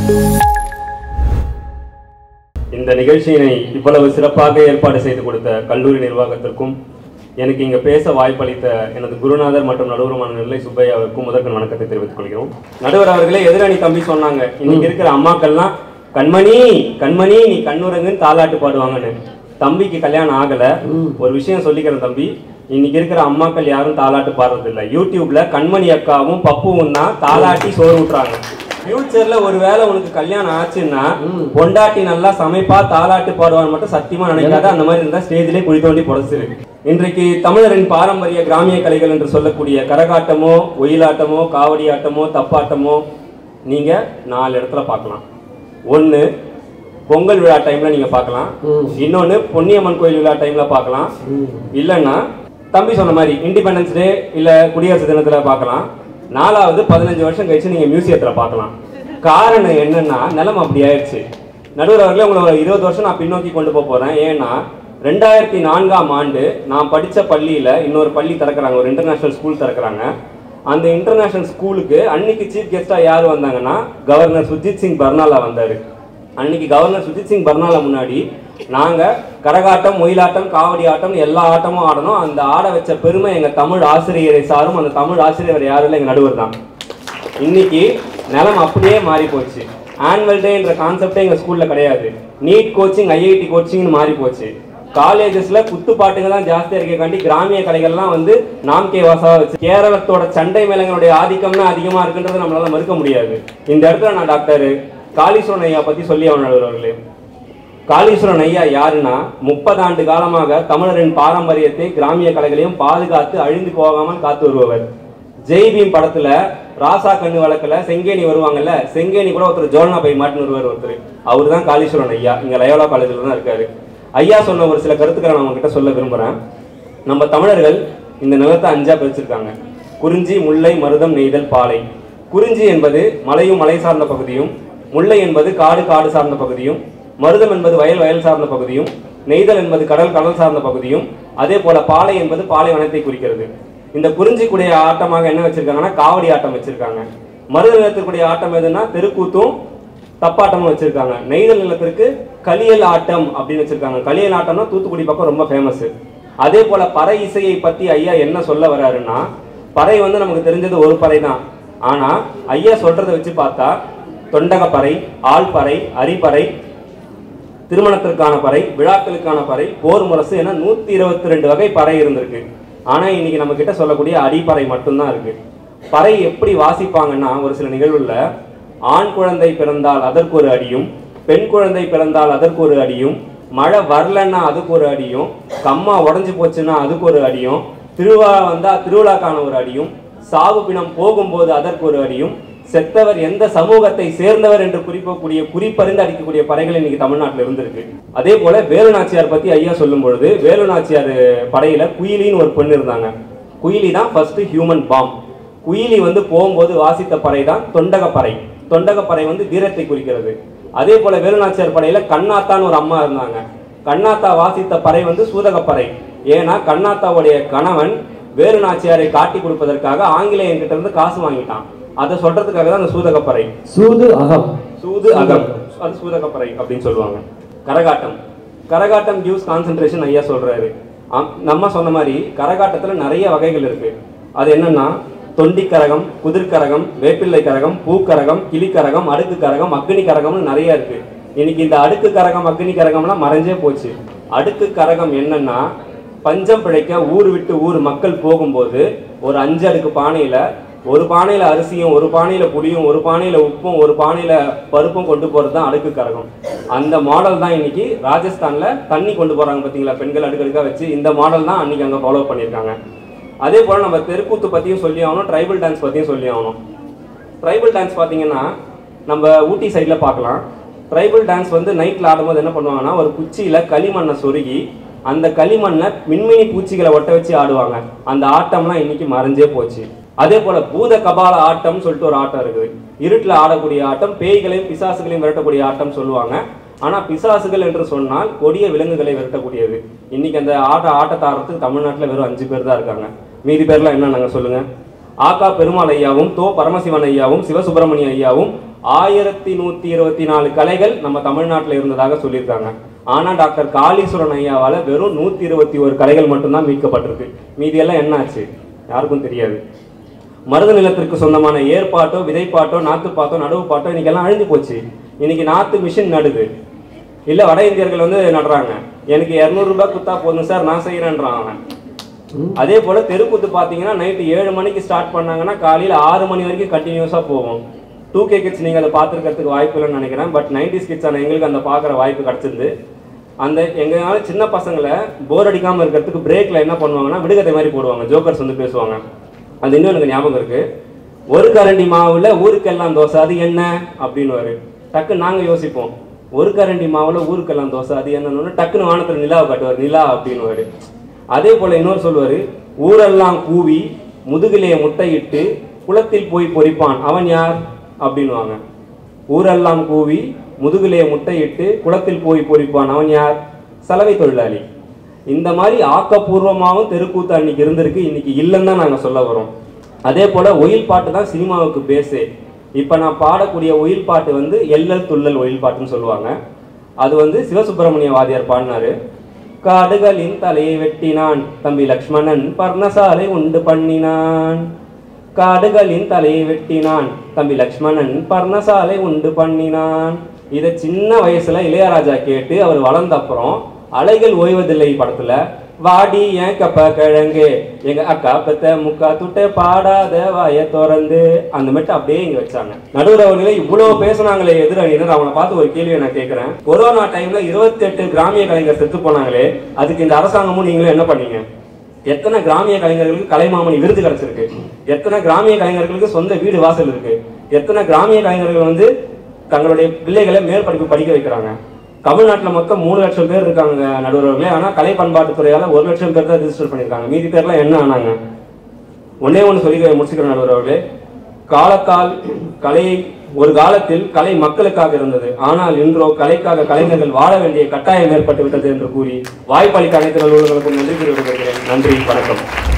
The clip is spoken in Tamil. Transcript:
இந்த நிகழ்ச்சியினை இவ்வளவு சிறப்பாக ஏற்பாடு செய்து கொடுத்த கல்லூரி நிர்வாகத்திற்கும் எனக்கு இங்க பேச வாய்ப்பளித்த எனது குருநாதர் மற்றும் நடுவருமான நெல்லை சுப்பையாவிற்கும் முதற்கண் வணக்கத்தை தெரிவித்துக் கொள்கிறோம் நடுவர் அவர்களே எதிரணி தம்பி சொன்னாங்க இன்னைக்கு இருக்கிற அம்மாக்கள்லாம் கண்மணி கண்மணி நீ கண்ணுறங்குன்னு தாலாட்டு பாடுவாங்கன்னு தம்பிக்கு கல்யாணம் ஆகல ஒரு விஷயம் சொல்லிக்கிறேன் தம்பி இன்னைக்கு இருக்கிற அம்மாக்கள் யாரும் தாலாட்டு பாடுறது இல்ல யூடியூப்ல கண்மணி அக்காவும் பப்புவும் தான் தாலாட்டி சோறு விட்டுறாங்க ஃபியூச்சர்ல ஒருவேளை உனக்கு கல்யாணம் ஆச்சுன்னா பொண்டாட்டி நல்லா சமைப்பா தாலாட்டு பாடுவான்னு மட்டும் சத்தியமா நினைக்காத அந்த மாதிரி இருந்தா ஸ்டேஜ்லயே குழி தோண்டி புடச்சிரு இன்றைக்கு தமிழரின் பாரம்பரிய கிராமிய கலைகள் என்று சொல்லக்கூடிய கரகாட்டமோ ஒயிலாட்டமோ காவடி ஆட்டமோ தப்பாட்டமோ நீங்க நாலு இடத்துல பார்க்கலாம் ஒண்ணு பொங்கல் விழா டைம்ல நீங்க பார்க்கலாம் இன்னொன்னு பொன்னியம்மன் கோயில் விழா டைம்ல பார்க்கலாம் இல்லைன்னா தம்பி சொன்ன மாதிரி இண்டிபெண்டன்ஸ் டே இல்ல குடியரசு தினத்துல பார்க்கலாம் நாலாவது பதினஞ்சு வருஷம் கழிச்சு நீங்க மியூசியத்துல பார்க்கலாம் காரணம் என்னன்னா நிலம் அப்படி ஆயிடுச்சு நடுவர் அவர்களே உங்களை ஒரு இருபது வருஷம் நான் பின்னோக்கி கொண்டு போக போறேன் ஏன்னா ரெண்டாயிரத்தி நான்காம் ஆண்டு நான் படிச்ச பள்ளியில இன்னொரு பள்ளி திறக்கிறாங்க ஒரு இன்டர்நேஷனல் ஸ்கூல் திறக்கிறாங்க அந்த இன்டர்நேஷனல் ஸ்கூலுக்கு அன்னைக்கு சீஃப் கெஸ்டா யார் வந்தாங்கன்னா கவர்னர் சுஜித் சிங் பர்னாலா வந்தாரு அன்னைக்கு கவர்னர் சுஜித் சிங் பர்னாலா முன்னாடி நாங்க கரகாட்டம் ஒயிலாட்டம் காவடி ஆட்டம் எல்லா ஆட்டமும் ஆடணும் அந்த ஆட வச்ச பெருமை எங்க தமிழ் ஆசிரியரை சாரும் அந்த தமிழ் ஆசிரியர் யாரும் இல்லை எங்க நடுவர் தான் இன்னைக்கு நிலம் அப்படியே மாறி போச்சு ஆனுவல் டேன்ற கான்செப்டே எங்க ஸ்கூல்ல கிடையாது நீட் கோச்சிங் ஐஐடி கோச்சிங்னு மாறி போச்சு காலேஜஸ்ல குத்து பாட்டுங்க தான் ஜாஸ்தியா இருக்கக்காண்டி கிராமிய கலைகள்லாம் வந்து நாம் கே வாசாவா வச்சு கேரளத்தோட சண்டை மேளங்களுடைய ஆதிக்கம்னா அதிகமா இருக்குன்றதை நம்மளால மறுக்க முடியாது இந்த இடத்துல நான் டாக்டர் காளீஸ்வரன் ஐயா பத்தி சொல்லி அவன் அவர்களே காளீஸ்வரன் ஐயா யாருன்னா முப்பது ஆண்டு காலமாக தமிழரின் பாரம்பரியத்தை கிராமிய கலைகளையும் பாதுகாத்து அழிந்து போகாமல் காத்து வருபவர் ஜெய் பீம் படத்துல ராசா கண்ணு வழக்குல செங்கேணி வருவாங்கல்ல செங்கேணி கூட ஒருத்தர் ஜோல்னா பை மாட்டுன்னு வருவார் ஒருத்தர் அவர் தான் காளீஸ்வரன் ஐயா இங்க லயோலா காலேஜில் தான் இருக்காரு ஐயா சொன்ன ஒரு சில கருத்துக்களை நான் உங்ககிட்ட சொல்ல விரும்புறேன் நம்ம தமிழர்கள் இந்த நிலத்தை அஞ்சா பிரிச்சிருக்காங்க குறிஞ்சி முல்லை மருதம் நெய்தல் பாலை குறிஞ்சி என்பது மலையும் மலை சார்ந்த பகுதியும் முல்லை என்பது காடு காடு சார்ந்த பகுதியும் மருதம் என்பது வயல் வயல் சார்ந்த பகுதியும் நெய்தல் என்பது கடல் கடல் சார்ந்த பகுதியும் அதே போல பாலை என்பது பாலைவனத்தை குறிக்கிறது இந்த குறிஞ்சிக்குடைய ஆட்டமாக என்ன வச்சிருக்காங்கன்னா காவடி ஆட்டம் வச்சிருக்காங்க மருத நிலத்திற்குடைய ஆட்டம் எதுன்னா தெருக்கூத்தும் தப்பாட்டமும் வச்சிருக்காங்க நெய்தல் நிலத்திற்கு கலியல் ஆட்டம் அப்படின்னு வச்சிருக்காங்க கலியல் ஆட்டம்னா தூத்துக்குடி பக்கம் ரொம்ப ஃபேமஸ் அதே போல பறை இசையை பத்தி ஐயா என்ன சொல்ல வர்றாருன்னா பறை வந்து நமக்கு தெரிஞ்சது ஒரு பறை தான் ஆனா ஐயா சொல்றதை வச்சு பார்த்தா தொண்டகப்பறை ஆள்பறை அரிப்பறை திருமணத்திற்கான பறை விழாக்களுக்கான பறை போர் முரசு என நூத்தி இருபத்தி ரெண்டு வகை பறை இருந்திருக்கு ஆனா இன்னைக்கு நம்ம கிட்ட சொல்லக்கூடிய அடிப்பறை மட்டும்தான் இருக்கு பறை எப்படி வாசிப்பாங்கன்னா ஒரு சில நிகழ்வுல ஆண் குழந்தை பிறந்தால் அதற்கு ஒரு அடியும் பெண் குழந்தை பிறந்தால் அதற்கு ஒரு அடியும் மழை வரலன்னா அதுக்கு ஒரு அடியும் கம்மா உடைஞ்சு போச்சுன்னா அதுக்கு ஒரு அடியும் திருவிழா வந்தா திருவிழாக்கான ஒரு அடியும் சாவு பிணம் போகும்போது அதற்கு ஒரு அடியும் செத்தவர் எந்த சமூகத்தை சேர்ந்தவர் என்று குறிக்கக்கூடிய குறிப்பறிந்து அடிக்கக்கூடிய படைகள் இன்னைக்கு தமிழ்நாட்டில் இருந்திருக்கு அதே போல வேலு நாச்சியார் பத்தி ஐயா சொல்லும் பொழுது வேலு நாச்சியார் படையில குயிலின்னு ஒரு பெண் இருந்தாங்க குயிலி தான் ஃபர்ஸ்ட் ஹியூமன் பாம் குயிலி வந்து போகும்போது வாசித்த பறை தான் தொண்டகப்பறை தொண்டகப்பறை வந்து வீரத்தை குறிக்கிறது அதே போல வேலுநாச்சியார் படையில கண்ணாத்தான்னு ஒரு அம்மா இருந்தாங்க கண்ணாத்தா வாசித்த பறை வந்து சூதகப்பறை ஏன்னா கண்ணாத்தாவுடைய கணவன் வேலு நாச்சியாரை காட்டி கொடுப்பதற்காக ஆங்கிலேயன் கிட்ட இருந்து காசு வாங்கிட்டான் அதை சொல்றதுக்காக தான் அந்த சூதகப்பறை சூது அகம் சூது அகம் அது சூதகப்பறை அப்படின்னு சொல்லுவாங்க கரகாட்டம் கரகாட்டம் கிவ்ஸ் கான்சென்ட்ரேஷன் ஐயா சொல்றாரு ஆம், நம்ம சொன்ன மாதிரி கரகாட்டத்துல நிறைய வகைகள் இருக்கு அது என்னன்னா தொண்டி கரகம் குதிர்கரகம் வேப்பிள்ளை கரகம் பூக்கரகம் கிளிக்கரகம் அடுக்கு கரகம் அக்னி கரகம்னு நிறைய இருக்கு இன்னைக்கு இந்த அடுக்கு கரகம் அக்னி கரகம்லாம் மறைஞ்சே போச்சு அடுக்கு கரகம் என்னன்னா பஞ்சம் பிழைக்க ஊர் விட்டு ஊர் மக்கள் போகும்போது ஒரு அஞ்சு அடுக்கு பானையில ஒரு பானையில அரிசியும் ஒரு பானையில புளியும் ஒரு பானையில உப்பும் ஒரு பானையில பருப்பும் கொண்டு போறது தான் அடுக்கு கரகம் அந்த மாடல் தான் இன்னைக்கு ராஜஸ்தான்ல தண்ணி கொண்டு போறாங்க பாத்தீங்களா பெண்கள் அடுக்கடுக்கா வச்சு இந்த மாடல் தான் அன்னைக்கு அங்க ஃபாலோ பண்ணியிருக்காங்க அதே போல நம்ம தெருக்கூத்து பத்தியும் சொல்லி ஆகணும் ட்ரைபல் டான்ஸ் பத்தியும் சொல்லி ஆகணும் ட்ரைபல் டான்ஸ் பார்த்தீங்கன்னா நம்ம ஊட்டி சைடில் பார்க்கலாம் ட்ரைபல் டான்ஸ் வந்து நைட்டில் ஆடும்போது என்ன பண்ணுவாங்கன்னா ஒரு குச்சியில் களிமண்ணை சொருகி அந்த களிமண்ணை மின்மினி பூச்சிகளை ஒட்ட வச்சு ஆடுவாங்க அந்த ஆட்டம்லாம் இன்னைக்கு மறைஞ்சே போச்சு அதே போல பூத கபால ஆட்டம்னு சொல்லிட்டு ஒரு ஆட்டம் இருக்குது இருட்டில் ஆடக்கூடிய ஆட்டம் பேய்களையும் பிசாசுகளையும் விரட்டக்கூடிய ஆட்டம் சொல்லுவாங்க ஆனா பிசாசுகள் என்று சொன்னால் கொடிய விலங்குகளை விரட்டக்கூடியது இன்னைக்கு அந்த ஆட்ட ஆட்டத்தை ஆடுறதுக்கு தமிழ்நாட்டில் வெறும் அஞ்சு பேர் தான் இருக்காங்க மீதி பேர்லாம் என்ன நாங்க சொல்லுங்க ஆகா பெருமாள் ஐயாவும் தோ பரமசிவன் ஐயாவும் சிவசுப்பிரமணிய ஐயாவும் ஆயிரத்தி நூத்தி இருபத்தி நாலு கலைகள் நம்ம தமிழ்நாட்டில் இருந்ததாக சொல்லியிருக்காங்க ஆனா டாக்டர் காளீஸ்வரன் ஐயாவால வெறும் நூத்தி இருபத்தி ஒரு கலைகள் மட்டும்தான் மீட்கப்பட்டிருக்கு மீதி எல்லாம் என்ன ஆச்சு யாருக்கும் தெரியாது மருத நிலத்திற்கு சொந்தமான ஏற்பாட்டோ விதைப்பாட்டோ நாத்துப்பாட்டோ நடவு பாட்டோ இன்னைக்கு எல்லாம் அழிஞ்சு போச்சு இன்னைக்கு நாத்து மிஷின் நடுது இல்ல வட இந்தியர்கள் வந்து நடுறாங்க எனக்கு 200 ரூபாய் குத்தா போதும் சார் நான் செய்யறேன்றான் அவன் அதே போல தெருக்கூத்து பாத்தீங்கன்னா நைட்டு ஏழு மணிக்கு ஸ்டார்ட் பண்ணாங்கன்னா காலையில ஆறு மணி வரைக்கும் கண்டினியூஸா போகும் டூ கே கிட்ஸ் நீங்க அதை பார்த்துருக்கிறதுக்கு வாய்ப்பு இல்லைன்னு நினைக்கிறேன் பட் நைன்டி கிட்ஸ் ஆன எங்களுக்கு அந்த பார்க்குற வாய்ப்பு கிடைச்சிருந்து அந்த எங்களால சின்ன பசங்களை போர் அடிக்காம இருக்கிறதுக்கு பிரேக்ல என்ன பண்ணுவாங்கன்னா விடுகதை மாதிரி போடுவாங்க ஜோக்கர்ஸ் வந்து பேசுவாங்க அது இன்னும் எனக்கு ஞாபகம் இருக்கு ஒரு கரண்டி மாவுல ஊருக்கெல்லாம் தோசை அது என்ன அப்படின்னு டக்கு நாங்க யோசிப்போம் ஒரு கரண்டி மாவுல ஊருக்கெல்லாம் தோசை அது என்னன்னு டக்குன்னு வானத்துல நிலாவை காட்டுவார் நிலா அப்படின்னு அதே போல இன்னொரு சொல்லுவாரு ஊரெல்லாம் கூவி முதுகிலே முட்டையிட்டு குளத்தில் போய் பொறிப்பான் அவன் யார் அப்படின்னுவாங்க ஊரெல்லாம் கூவி முதுகிலே முட்டையிட்டு குளத்தில் போய் பொறிப்பான் அவன் யார் சலவை தொழிலாளி இந்த மாதிரி ஆக்கப்பூர்வமாகவும் தெருக்கூத்து அன்னைக்கு இருந்திருக்கு இன்னைக்கு இல்லைன்னு தான் நாங்கள் சொல்ல வரோம் அதே போல ஒயில் பாட்டு தான் சினிமாவுக்கு பேஸே இப்போ நான் பாடக்கூடிய ஒயில் பாட்டு வந்து எல்லல் துள்ளல் ஒயில் பாட்டுன்னு சொல்லுவாங்க அது வந்து சிவசுப்பிரமணிய வாதியார் பாடினாரு காடுகளின் தலையை வெட்டினான் தம்பி லக்ஷ்மணன் பர்ணசாலை உண்டு பண்ணினான் காடுகளின் தலையை வெட்டினான் தம்பி லக்ஷ்மணன் பர்ணசாலை உண்டு பண்ணினான் இதை சின்ன வயசுல இளையராஜா கேட்டு அவர் வளர்ந்த அப்புறம் அலைகள் ஓய்வதில்லை படத்துல வாடி ஏன் கப்ப கிழங்கு எங்க அக்கா பெத்த முக்கா துட்ட பாடாத வாய திறந்து அந்த மட்டும் அப்படியே இங்க வச்சாங்க நடுவர் அவர்களே இவ்வளவு பேசுனாங்களே எதிரணியினர் அவனை பார்த்து ஒரு கேள்வியை நான் கேட்கிறேன் கொரோனா டைம்ல 28 கிராமிய கலைஞர் செத்து போனாங்களே அதுக்கு இந்த அரசாங்கமும் நீங்களும் என்ன பண்ணீங்க எத்தனை கிராமிய கலைஞர்களுக்கு கலைமாமணி விருது கிடைச்சிருக்கு எத்தனை கிராமிய கலைஞர்களுக்கு சொந்த வீடு வாசல் இருக்கு எத்தனை கிராமிய கலைஞர்கள் வந்து தங்களுடைய பிள்ளைகளை மேல் படிப்பு படிக்க வைக்கிறாங்க தமிழ்நாட்டுல மொத்தம் மூணு லட்சம் பேர் இருக்காங்க நடுவர்களே ஆனா கலை பண்பாட்டுத் துறையால ஒரு லட்சம் பேர் தான் ரிஜிஸ்டர் பண்ணியிருக்காங்க மீதி பேர்லாம் என்ன ஆனாங்க ஒன்னே ஒன்று சொல்லி முடிச்சுக்கிற நடுவர் அவர்களே காலத்தால் கலையை ஒரு காலத்தில் கலை மக்களுக்காக இருந்தது ஆனால் இன்றோ கலைக்காக கலைஞர்கள் வாழ வேண்டிய கட்டாயம் ஏற்பட்டு விட்டது என்று கூறி வாய்ப்பளிக்க அனைத்து நல்லுறவுகளுக்கும் நன்றி தெரிவித்துக் கொள்கிறேன் நன்றி வணக்கம்